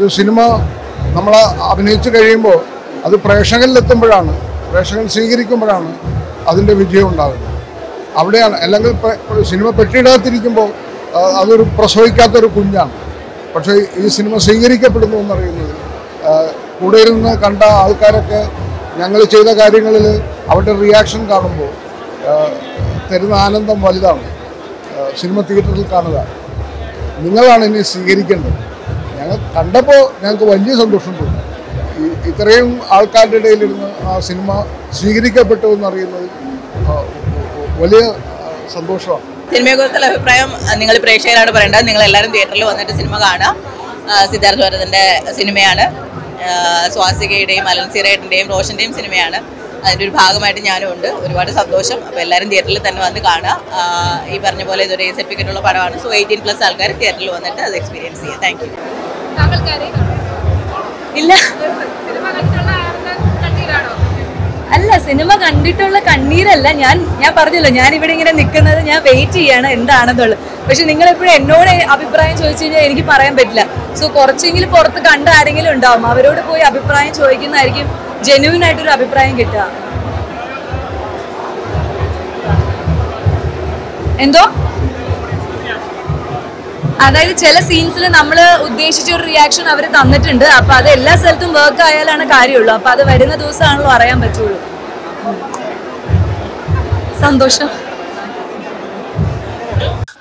ഒരു സിനിമ നമ്മൾ അഭിനയിച്ച് കഴിയുമ്പോൾ അത് പ്രേക്ഷകരിലെത്തുമ്പോഴാണ് പ്രേക്ഷകൻ സ്വീകരിക്കുമ്പോഴാണ് അതിൻ്റെ വിജയം ഉണ്ടാകുന്നത് അവിടെയാണ് അല്ലെങ്കിൽ പെ- സിനിമ പെട്ടിയിടത്തിരിക്കുമ്പോൾ ആ, അതൊരു പ്രസവിക്കാത്തൊരു കുഞ്ഞാണ് പക്ഷേ ഈ സിനിമ സ്വീകരിക്കപ്പെടുന്നു എന്നറിയുന്നത് ആ, കൂടെ ഇരുന്ന് കണ്ട ആൾക്കാരൊക്കെ ഞങ്ങൾ ചെയ്ത കാര്യങ്ങളിൽ അവരുടെ റിയാക്ഷൻ കാണുമ്പോൾ ആ, തരുന്ന ആനന്ദം വലുതാണ് ആ, സിനിമ തിയേറ്ററിൽ കാണുക നിങ്ങളാണ് ഇനി സ്വീകരിക്കേണ്ടത് ഞങ്ങൾ കണ്ടപ്പോൾ ഞങ്ങൾക്ക് വലിയ സന്തോഷം തോന്നി ഈ ഇത്രയും ആൾക്കാരുടെ ഇടയിലിരുന്ന് ആ സിനിമ സ്വീകരിക്കപ്പെട്ടു എന്നറിയുന്നത് ആ, വലിയ ആ, സന്തോഷമാണ് സിനിമയെക്കുറിച്ചുള്ള അഭിപ്രായം നിങ്ങൾ പ്രേക്ഷകരാണ് പറയേണ്ടത് നിങ്ങൾ എല്ലാവരും തിയേറ്ററിൽ വന്നിട്ട് സിനിമ കാണാം ആ, സിദ്ധാർത്ഥ ഭരതന്റെ സിനിമയാണ് ആ, സ്വാസികയുടെയും അലൻസീറേട്ടൻ്റെയും റോഷന്റെയും സിനിമയാണ് അതിൻ്റെ ഒരു ഭാഗമായിട്ട് ഞാനും ഉണ്ട് ഒരുപാട് സന്തോഷം അപ്പോൾ എല്ലാവരും തിയേറ്ററിൽ തന്നെ വന്ന് കാണുക ആ, ഈ പറഞ്ഞ പോലെ ഇതൊരു സർട്ടിഫിക്കറ്റ് ഉള്ള പടമാണ് സോ എയ്റ്റീൻ പ്ലസ് ആൾക്കാർ തിയേറ്ററിൽ വന്നിട്ട് അത് എക്സ്പീരിയൻസ് ചെയ്യുക താങ്ക് യു ഇല്ല സിനിമ കണ്ടിട്ടുള്ള ആരുടെ കണ്ണീരാണോ അല്ല സിനിമ കണ്ടിട്ടുള്ള കണ്ണീരല്ല ഞാൻ ഞാൻ പറഞ്ഞല്ലോ ഞാൻ ഇവിടെ ഇങ്ങനെ നിൽക്കുന്നത് ഞാൻ വെയിറ്റ് ചെയ്യാണ് എന്താണെന്നുള്ളത് പക്ഷെ നിങ്ങൾ എപ്പോഴും എന്നോട് അഭിപ്രായം ചോദിച്ചു കഴിഞ്ഞാൽ എനിക്ക് പറയാൻ പറ്റില്ല സോ കുറച്ചെങ്കിലും പുറത്ത് കണ്ട ആരെങ്കിലും ഉണ്ടാവും അവരോട് പോയി അഭിപ്രായം ചോദിക്കുന്നതായിരിക്കും ജെന്യൂൻ ആയിട്ടൊരു അഭിപ്രായം കിട്ടുക എന്തോ അതായത് ചില സീൻസിൽ നമ്മൾ ഉദ്ദേശിച്ച ഒരു റിയാക്ഷൻ അവർ തന്നിട്ടുണ്ട് അപ്പൊ അത് എല്ലാ സ്ഥലത്തും വർക്ക് ആയാലാണ് കാര്യമുള്ളൂ അപ്പൊ അത് വരുന്ന ദിവസമാണല്ലോ അറിയാൻ പറ്റുള്ളൂ സന്തോഷം